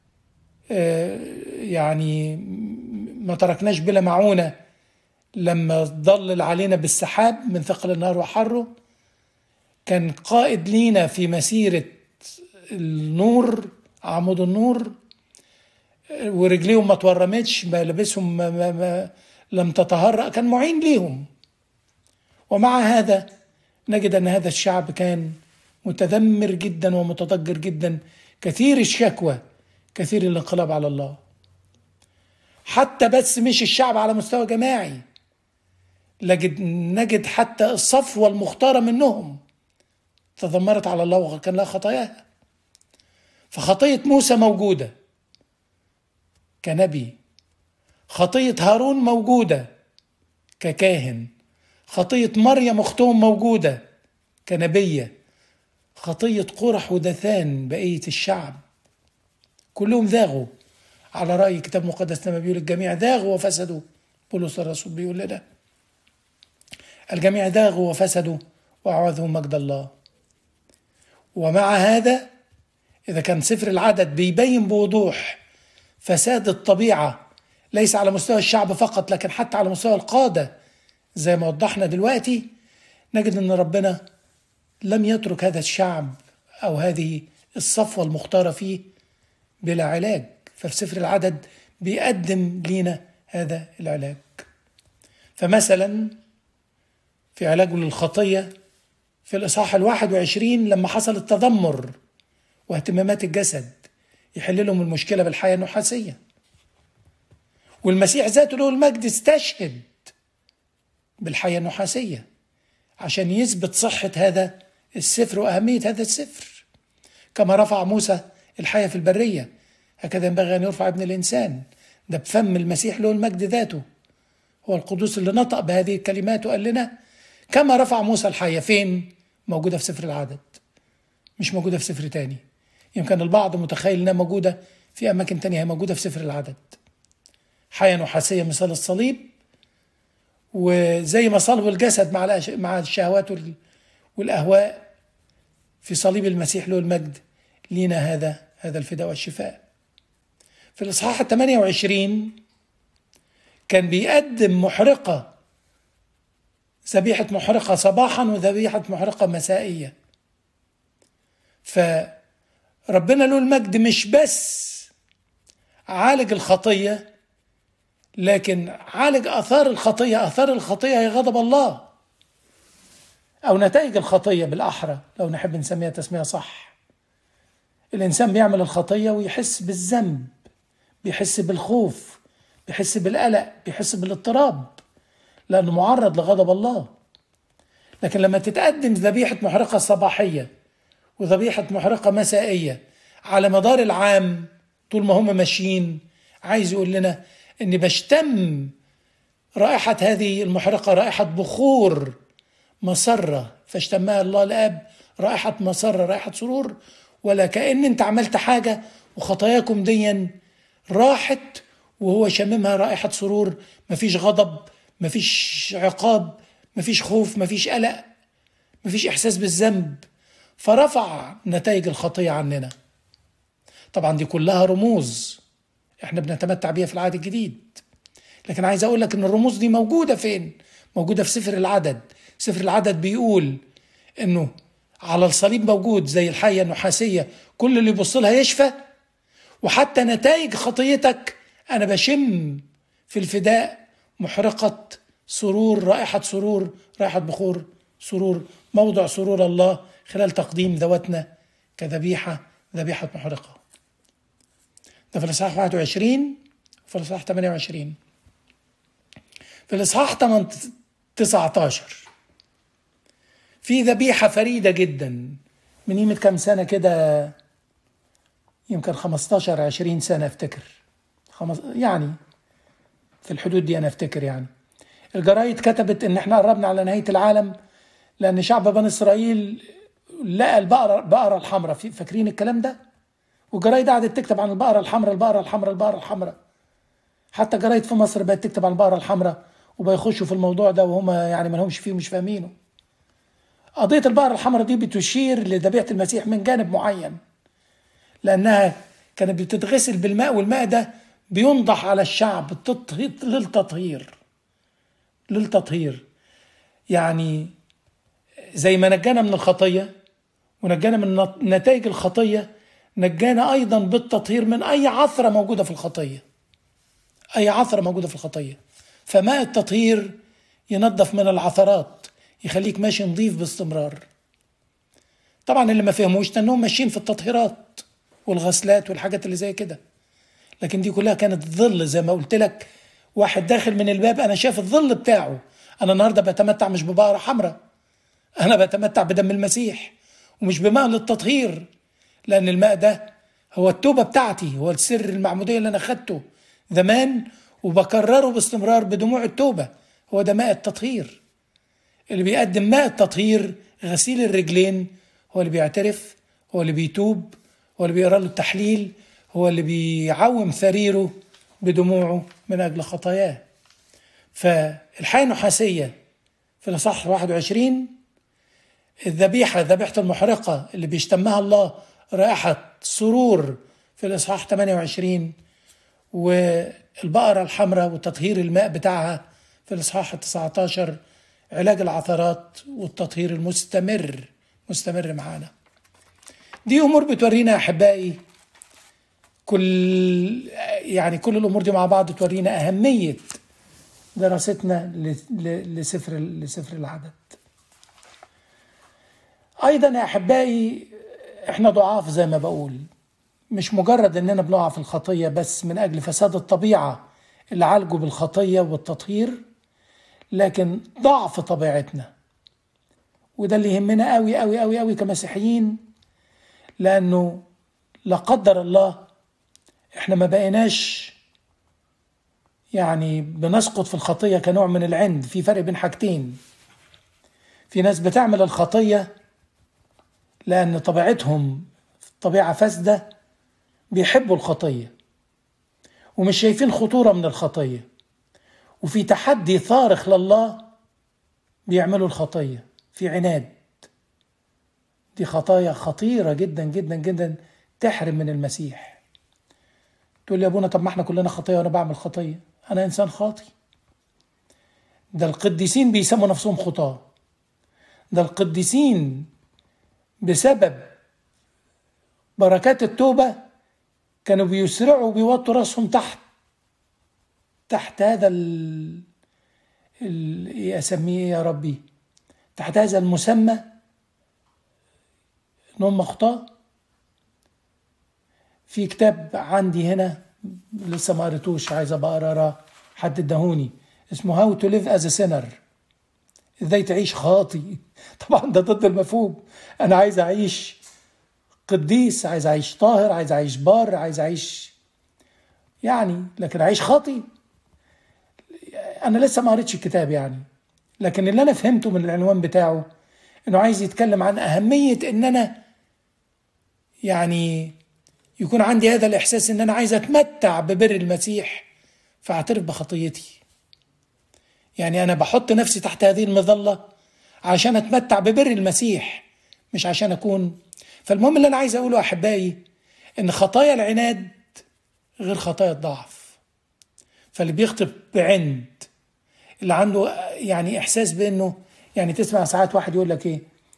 يعني ما تركناش بلا معونة لما ضلل علينا بالسحاب من ثقل النار وحره كان قائد لينا في مسيرة النور عمود النور ورجليهم ما تورمتش ملابسهم ما ما ما لم تتهرأ كان معين ليهم ومع هذا نجد أن هذا الشعب كان متذمر جدا ومتضجر جدا كثير الشكوى كثير الانقلاب على الله حتى بس مش الشعب على مستوى جماعي نجد نجد حتى الصفوة المختارة منهم تذمرت على الله وكان لها خطاياها فخطية موسى موجودة كنبي خطية هارون موجودة ككاهن خطية مريم أختهم موجودة كنبية خطية قرح ودثان بقية الشعب كلهم ذاغوا على رأي كتاب مقدس لما بيقول الجميع ذاغوا وفسدوا بولس الرسول بيقول لنا الجميع ذاغوا وفسدوا وأعوذهم مجد الله ومع هذا إذا كان سفر العدد بيبين بوضوح فساد الطبيعة ليس على مستوى الشعب فقط لكن حتى على مستوى القادة زي ما وضحنا دلوقتي نجد أن ربنا لم يترك هذا الشعب أو هذه الصفوة المختارة فيه بلا علاج ففي سفر العدد بيقدم لينا هذا العلاج فمثلا في علاجه للخطية في الإصحاح الواحد وعشرين لما حصل التذمر واهتمامات الجسد يحل لهم المشكلة بالحياة النحاسية والمسيح ذاته له المجد استشهد بالحياة النحاسية عشان يثبت صحة هذا السفر وأهمية هذا السفر كما رفع موسى الحياة في البرية هكذا ينبغي أن يرفع ابن الإنسان ده بفم المسيح له المجد ذاته هو القدوس اللي نطق بهذه الكلمات وقال لنا كما رفع موسى الحية فين موجودة في سفر العدد مش موجودة في سفر تاني يمكن البعض متخيل انها موجودة في أماكن تانية هي موجودة في سفر العدد حية نحاسية مثال الصليب وزي ما صلب الجسد مع مع الشهوات والأهواء في صليب المسيح له المجد لينا هذا هذا الفداء والشفاء في الإصحاح 28 كان بيقدم محرقة ذبيحة محرقة صباحا وذبيحة محرقة مسائية فربنا له المجد مش بس عالج الخطية لكن عالج آثار الخطية آثار الخطية هي غضب الله أو نتائج الخطية بالأحرى لو نحب نسميها تسمية صح الإنسان بيعمل الخطية ويحس بالذنب بيحس بالخوف بيحس بالقلق بيحس بالاضطراب لأنه معرض لغضب الله لكن لما تتقدم ذبيحة محرقة صباحية وذبيحة محرقة مسائية على مدار العام طول ما هم ماشيين عايز يقول لنا اني بشتم رائحة هذه المحرقة رائحة بخور مسرة فاشتمها الله الاب رائحة مسرة رائحة سرور ولا كأن انت عملت حاجة وخطاياكم ديا راحت وهو شممها رائحة سرور مفيش غضب مفيش عقاب مفيش خوف مفيش قلق مفيش إحساس بالذنب فرفع نتائج الخطية عننا طبعا دي كلها رموز احنا بنتمتع بيها في العهد الجديد لكن عايز اقول لك ان الرموز دي موجودة فين موجودة في سفر العدد سفر العدد بيقول انه على الصليب موجود زي الحية النحاسية كل اللي يبص لها يشفى وحتى نتائج خطيتك أنا بشم في الفداء محرقة سرور رائحة سرور رائحة بخور سرور موضع سرور الله خلال تقديم ذواتنا كذبيحة ذبيحة محرقة ده في الإصحاح 21 وفي الإصحاح 28 في الإصحاح 19 في ذبيحة فريدة جدا من قيمة كام سنة كده يمكن 15 20 سنة افتكر خمس يعني في الحدود دي انا افتكر يعني الجرايد كتبت ان احنا قربنا على نهاية العالم لان شعب بني اسرائيل لقى البقرة البقرة الحمراء فاكرين الكلام ده والجرايد قعدت تكتب عن البقرة الحمراء البقرة الحمراء البقرة الحمراء حتى جرايد في مصر بقت تكتب عن البقرة الحمراء وبيخشوا في الموضوع ده وهم يعني ما لهمش فيه ومش فاهمينه قضية البقرة الحمراء دي بتشير لذبيحة المسيح من جانب معين لأنها كانت بتتغسل بالماء والماء ده بينضح على الشعب للتطهير للتطهير يعني زي ما نجانا من الخطية ونجانا من نتائج الخطية نجانا أيضا بالتطهير من أي عثرة موجودة في الخطية أي عثرة موجودة في الخطية فماء التطهير ينظف من العثرات يخليك ماشي نظيف باستمرار طبعا اللي ما فهموش انهم ماشيين في التطهيرات والغسلات والحاجات اللي زي كده لكن دي كلها كانت ظل زي ما قلت لك واحد داخل من الباب انا شايف الظل بتاعه انا النهارده بتمتع مش ببقره حمراء انا بتمتع بدم المسيح ومش بماء للتطهير لان الماء ده هو التوبه بتاعتي هو السر المعموديه اللي انا خدته زمان وبكرره باستمرار بدموع التوبه هو ده ماء التطهير اللي بيقدم ماء التطهير غسيل الرجلين هو اللي بيعترف هو اللي بيتوب هو اللي بيقرا له التحليل هو اللي بيعوم ثريره بدموعه من أجل خطاياه فالحياة النحاسية في الإصحاح 21 الذبيحة ذبيحة المحرقة اللي بيشتمها الله رائحة سرور في الإصحاح 28 والبقرة الحمراء وتطهير الماء بتاعها في الإصحاح 19 علاج العثرات والتطهير المستمر مستمر معانا دي أمور بتورينا أحبائي كل يعني كل الامور دي مع بعض تورينا اهميه دراستنا لسفر لسفر العدد ايضا يا احبائي احنا ضعاف زي ما بقول مش مجرد اننا بنقع في الخطيه بس من اجل فساد الطبيعه اللي عالجوا بالخطيه والتطهير لكن ضعف طبيعتنا وده اللي يهمنا قوي قوي قوي قوي كمسيحيين لانه لا قدر الله احنا ما بقيناش يعني بنسقط في الخطية كنوع من العند في فرق بين حاجتين في ناس بتعمل الخطية لأن طبيعتهم طبيعة فاسدة بيحبوا الخطية ومش شايفين خطورة من الخطية وفي تحدي صارخ لله بيعملوا الخطية في عناد دي خطايا خطيرة جدا جدا جدا تحرم من المسيح تقول لي يا ابونا طب ما احنا كلنا خطية وانا بعمل خطية انا انسان خاطي ده القديسين بيسموا نفسهم خطاة ده القديسين بسبب بركات التوبة كانوا بيسرعوا وبيوطوا راسهم تحت تحت هذا ال ال اسميه يا ربي تحت هذا المسمى انهم خطاه في كتاب عندي هنا لسه ما قريتوش عايز ابقى اقراه حد اداهوني اسمه هاو تو ليف از سينر ازاي تعيش خاطي طبعا ده ضد المفهوم انا عايز اعيش قديس عايز اعيش طاهر عايز اعيش بار عايز اعيش يعني لكن اعيش خاطي انا لسه ما قريتش الكتاب يعني لكن اللي انا فهمته من العنوان بتاعه انه عايز يتكلم عن اهميه ان انا يعني يكون عندي هذا الاحساس ان انا عايز اتمتع ببر المسيح فاعترف بخطيتي يعني انا بحط نفسي تحت هذه المظله عشان اتمتع ببر المسيح مش عشان اكون فالمهم اللي انا عايز اقوله احبائي ان خطايا العناد غير خطايا الضعف فاللي بيخطب بعند اللي عنده يعني احساس بانه يعني تسمع ساعات واحد يقول لك ايه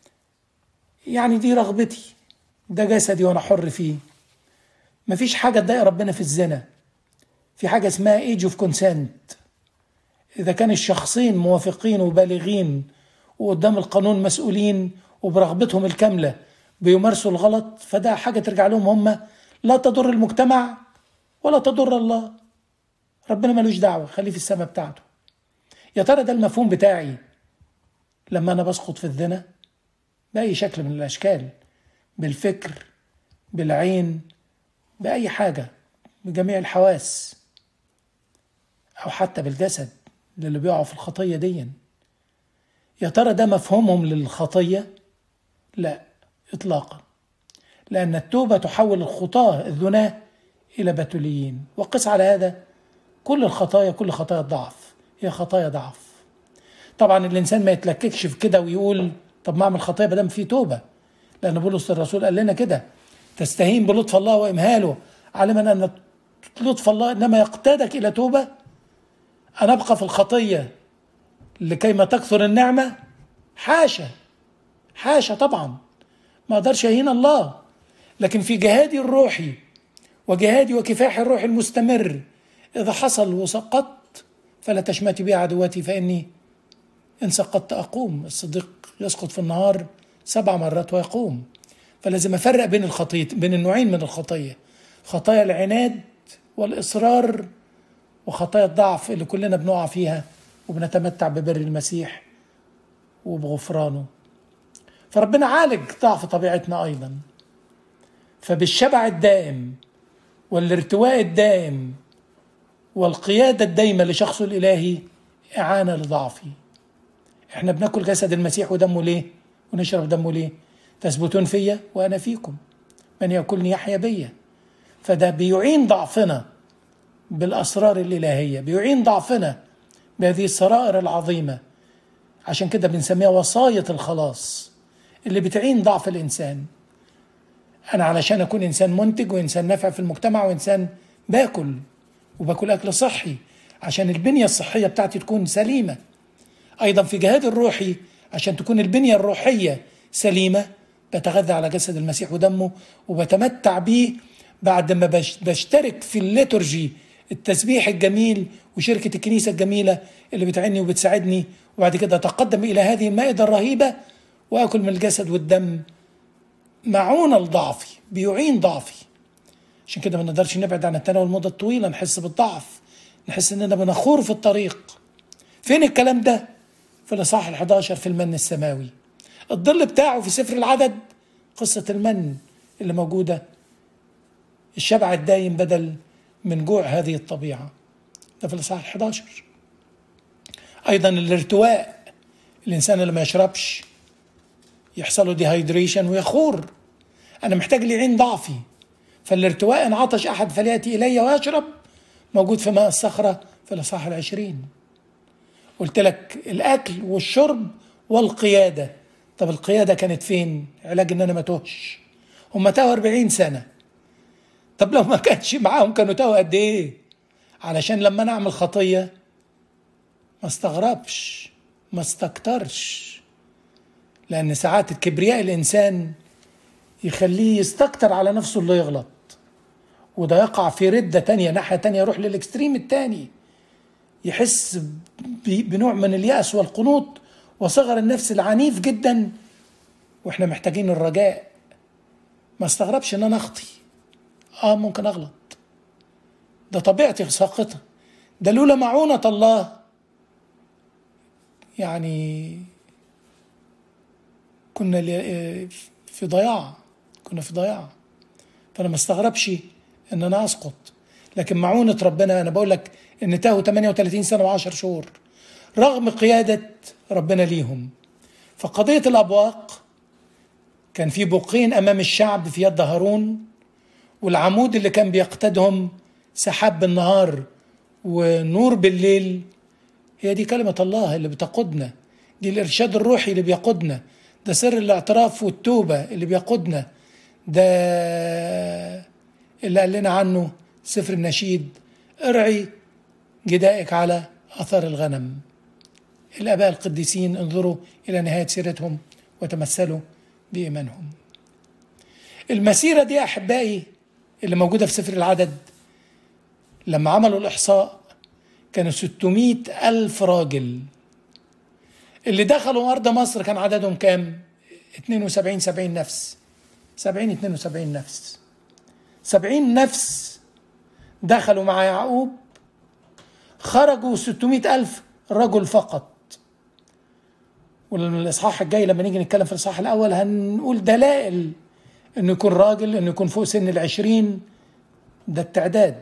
يعني دي رغبتي ده جسدي وانا حر فيه مفيش حاجه تضايق ربنا في الزنا في حاجه اسمها ايج اوف كونسنت اذا كان الشخصين موافقين وبالغين وقدام القانون مسؤولين وبرغبتهم الكامله بيمارسوا الغلط فده حاجه ترجع لهم هم لا تضر المجتمع ولا تضر الله ربنا ملوش دعوه خليه في السماء بتاعته يا ترى ده المفهوم بتاعي لما انا بسقط في الزنا باي شكل من الاشكال بالفكر بالعين باي حاجه بجميع الحواس او حتى بالجسد للي بيقعوا في الخطيه دي يا ترى ده مفهومهم للخطيه لا اطلاقا لان التوبه تحول الخطاه الذناه الى بتوليين وقس على هذا كل الخطايا كل خطايا الضعف هي خطايا ضعف طبعا الانسان ما يتلككش في كده ويقول طب ما اعمل خطايا ما دام في توبه لان بولس الرسول قال لنا كده تستهين بلطف الله وامهاله عالما ان لطف الله انما يقتادك الى توبه ان ابقى في الخطيه لكيما تكثر النعمه حاشا حاشا طبعا ما اقدرش اهين الله لكن في جهادي الروحي وجهادي وكفاحي الروحي المستمر اذا حصل وسقطت فلا تشمتي بي عدوتي فاني ان سقطت اقوم الصديق يسقط في النهار سبع مرات ويقوم فلازم افرق بين الخطيه بين النوعين من الخطيه خطايا العناد والاصرار وخطايا الضعف اللي كلنا بنقع فيها وبنتمتع ببر المسيح وبغفرانه فربنا عالج ضعف طبيعتنا ايضا فبالشبع الدائم والارتواء الدائم والقياده الدايمه لشخصه الالهي اعانه لضعفي احنا بناكل جسد المسيح ودمه ليه ونشرب دمه ليه تثبتون فيا وانا فيكم من ياكلني يحيا بيا فده بيعين ضعفنا بالاسرار الالهيه بيعين ضعفنا بهذه السرائر العظيمه عشان كده بنسميها وصايه الخلاص اللي بتعين ضعف الانسان انا علشان اكون انسان منتج وانسان نافع في المجتمع وانسان باكل وباكل اكل صحي عشان البنيه الصحيه بتاعتي تكون سليمه ايضا في جهاد الروحي عشان تكون البنيه الروحيه سليمه بتغذى على جسد المسيح ودمه وبتمتع بيه بعد ما بشترك في الليتورجي التسبيح الجميل وشركة الكنيسة الجميلة اللي بتعني وبتساعدني وبعد كده أتقدم إلى هذه المائدة الرهيبة وآكل من الجسد والدم معونة لضعفي بيعين ضعفي عشان كده ما نقدرش نبعد عن التناول المدة الطويلة نحس بالضعف نحس إننا بنخور في الطريق فين الكلام ده؟ في الإصحاح ال 11 في المن السماوي الظل بتاعه في سفر العدد قصة المن اللي موجودة الشبع الدايم بدل من جوع هذه الطبيعة ده في الإصحاح 11 أيضا الارتواء الإنسان اللي ما يشربش يحصل له ديهايدريشن ويخور أنا محتاج لعين ضعفي فالارتواء إن عطش أحد فليأتي إلي ويشرب موجود في ماء الصخرة في الإصحاح العشرين قلت لك الأكل والشرب والقيادة طب القيادة كانت فين؟ علاج إن أنا ما توهش هم تاهوا 40 سنة طب لو ما كانش معاهم كانوا تاهوا قد إيه؟ علشان لما أنا أعمل خطية ما استغربش ما استكترش لأن ساعات الكبرياء الإنسان يخليه يستكتر على نفسه اللي يغلط وده يقع في ردة تانية ناحية تانية يروح للإكستريم التاني يحس بنوع من اليأس والقنوط وصغر النفس العنيف جدا واحنا محتاجين الرجاء ما استغربش ان انا اخطي اه ممكن اغلط ده طبيعتي ساقطة ده لولا معونة الله يعني كنا في ضياع كنا في ضياع فانا ما استغربش ان انا اسقط لكن معونة ربنا انا بقول لك ان تاهوا 38 سنة و10 شهور رغم قيادة ربنا ليهم فقضية الأبواق كان في بوقين أمام الشعب في يد هارون والعمود اللي كان بيقتدهم سحاب بالنهار ونور بالليل هي دي كلمة الله اللي بتقودنا دي الإرشاد الروحي اللي بيقودنا ده سر الاعتراف والتوبة اللي بيقودنا ده اللي قال لنا عنه سفر النشيد ارعي جدائك على أثر الغنم الآباء القديسين انظروا إلى نهاية سيرتهم وتمثلوا بإيمانهم المسيرة دي أحبائي اللي موجودة في سفر العدد لما عملوا الإحصاء كانوا 600 ألف راجل اللي دخلوا أرض مصر كان عددهم كام 72 70 نفس 70 72 نفس 70 نفس دخلوا مع يعقوب خرجوا 600 ألف رجل فقط والإصحاح الجاي لما نيجي نتكلم في الإصحاح الأول هنقول دلائل إنه يكون راجل إنه يكون فوق سن العشرين ده التعداد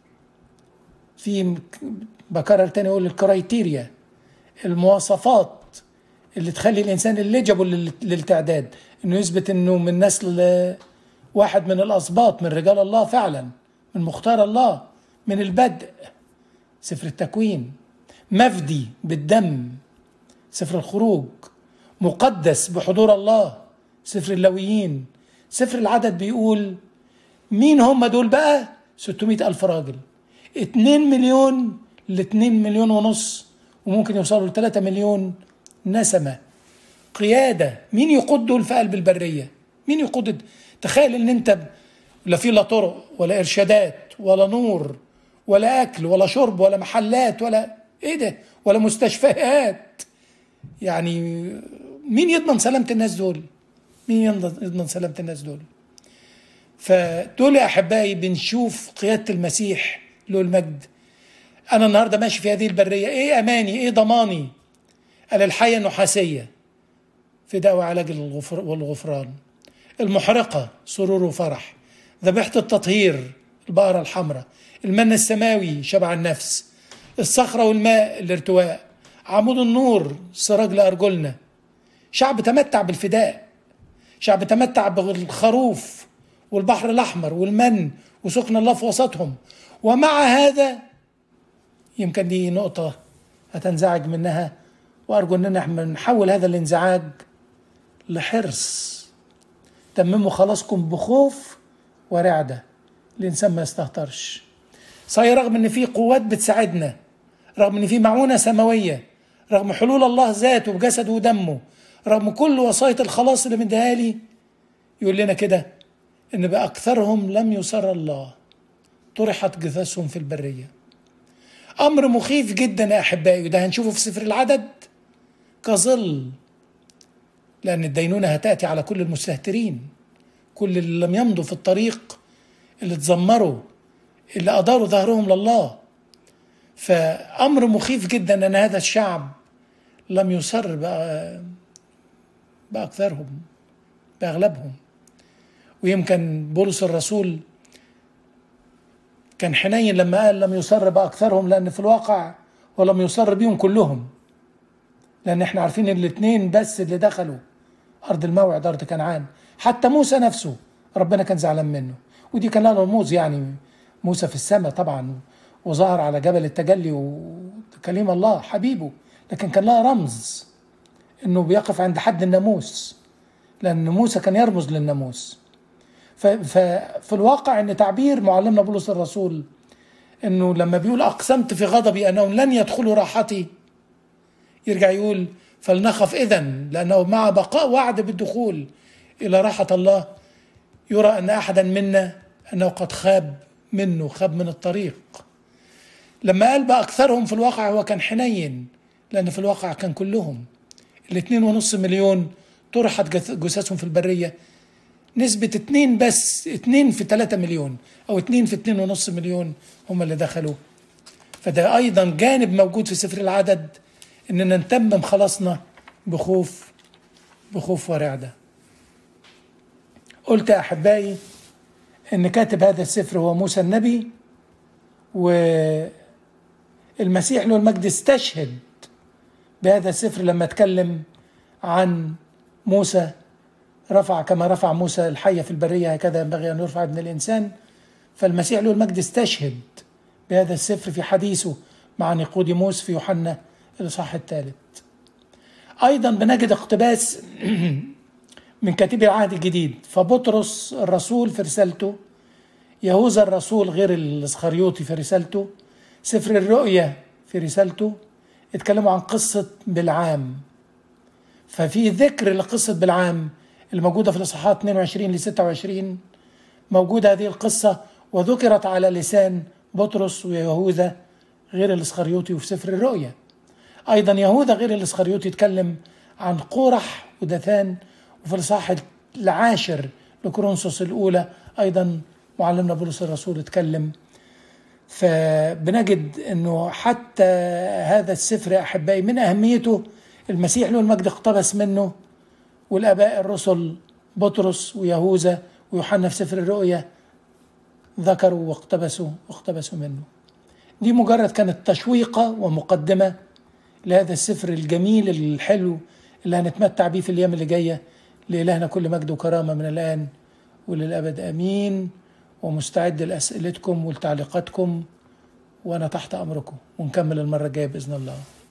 في بكرر تاني أقول الكرايتيريا المواصفات اللي تخلي الإنسان الليجبل للتعداد إنه يثبت إنه من نسل واحد من الأسباط من رجال الله فعلا من مختار الله من البدء سفر التكوين مفدي بالدم سفر الخروج مقدس بحضور الله سفر اللويين سفر العدد بيقول مين هم دول بقى 600 ألف راجل 2 مليون ل 2 مليون ونص وممكن يوصلوا ل 3 مليون نسمة قيادة مين يقود دول في قلب البرية مين يقود تخيل ان انت لا في لا طرق ولا ارشادات ولا نور ولا اكل ولا شرب ولا محلات ولا ايه ده ولا مستشفيات يعني مين يضمن سلامة الناس دول مين يضمن سلامة الناس دول فدول يا أحبائي بنشوف قيادة المسيح له المجد أنا النهاردة ماشي في هذه البرية إيه أماني إيه ضماني قال الحية النحاسية فداء وعلاج الغفر والغفران المحرقة سرور وفرح ذبيحة التطهير البقرة الحمراء المن السماوي شبع النفس الصخرة والماء الارتواء عمود النور سراج لأرجلنا شعب تمتع بالفداء شعب تمتع بالخروف والبحر الأحمر والمن وسكن الله في وسطهم ومع هذا يمكن دي نقطة هتنزعج منها وأرجو أننا احنا نحول هذا الانزعاج لحرص تمموا خلاصكم بخوف ورعدة الإنسان ما يستهترش صحيح رغم أن في قوات بتساعدنا رغم أن في معونة سماوية رغم حلول الله ذاته بجسده ودمه رغم كل وصاية الخلاص اللي مديها لي يقول لنا كده ان باكثرهم لم يسر الله طرحت جثثهم في البريه امر مخيف جدا يا احبائي وده هنشوفه في سفر العدد كظل لان الدينونه هتاتي على كل المستهترين كل اللي لم يمضوا في الطريق اللي اتذمروا اللي اداروا ظهرهم لله فامر مخيف جدا ان هذا الشعب لم يسر بأكثرهم بأغلبهم ويمكن بولس الرسول كان حنين لما قال لم يصر بأكثرهم لأن في الواقع ولم يصر بيهم كلهم لأن احنا عارفين الاثنين بس اللي دخلوا أرض الموعد أرض كنعان حتى موسى نفسه ربنا كان زعلان منه ودي كان لها رموز يعني موسى في السماء طبعا وظهر على جبل التجلي وكليم الله حبيبه لكن كان لها رمز انه بيقف عند حد الناموس لان موسى كان يرمز للناموس ففي الواقع ان تعبير معلمنا بولس الرسول انه لما بيقول اقسمت في غضبي انهم لن يدخلوا راحتي يرجع يقول فلنخف اذا لانه مع بقاء وعد بالدخول الى راحه الله يرى ان احدا منا انه قد خاب منه خاب من الطريق لما قال بأكثرهم في الواقع هو كان حنين لأن في الواقع كان كلهم الاثنين ونص مليون طرحت جثثهم في البرية نسبة اتنين بس اتنين في تلاتة مليون أو اتنين في اتنين ونص مليون هم اللي دخلوا فده أيضا جانب موجود في سفر العدد إننا نتمم خلاصنا بخوف بخوف ورعدة قلت يا أحبائي إن كاتب هذا السفر هو موسى النبي والمسيح له المجد استشهد بهذا السفر لما اتكلم عن موسى رفع كما رفع موسى الحية في البرية هكذا ينبغي أن يرفع ابن الإنسان فالمسيح له المجد استشهد بهذا السفر في حديثه مع نيقوديموس في يوحنا الإصحاح الثالث أيضا بنجد اقتباس من كاتب العهد الجديد فبطرس الرسول في رسالته يهوذا الرسول غير الاسخريوطي في رسالته سفر الرؤيا في رسالته اتكلموا عن قصة بالعام ففي ذكر لقصة بالعام الموجودة في الإصحاحات 22 ل 26 موجودة هذه القصة وذكرت على لسان بطرس ويهوذا غير الاسخريوطي وفي سفر الرؤيا أيضا يهوذا غير الاسخريوطي يتكلم عن قورح ودثان وفي الإصحاح العاشر لكورنثوس الأولى أيضا معلمنا بولس الرسول اتكلم فبنجد انه حتى هذا السفر يا احبائي من اهميته المسيح له المجد اقتبس منه والاباء الرسل بطرس ويهوذا ويوحنا في سفر الرؤيا ذكروا واقتبسوا واقتبسوا منه دي مجرد كانت تشويقه ومقدمه لهذا السفر الجميل الحلو اللي هنتمتع بيه في الايام اللي جايه لالهنا كل مجد وكرامه من الان وللابد امين ومستعد لأسئلتكم ولتعليقاتكم وأنا تحت أمركم ونكمل المرة الجاية بإذن الله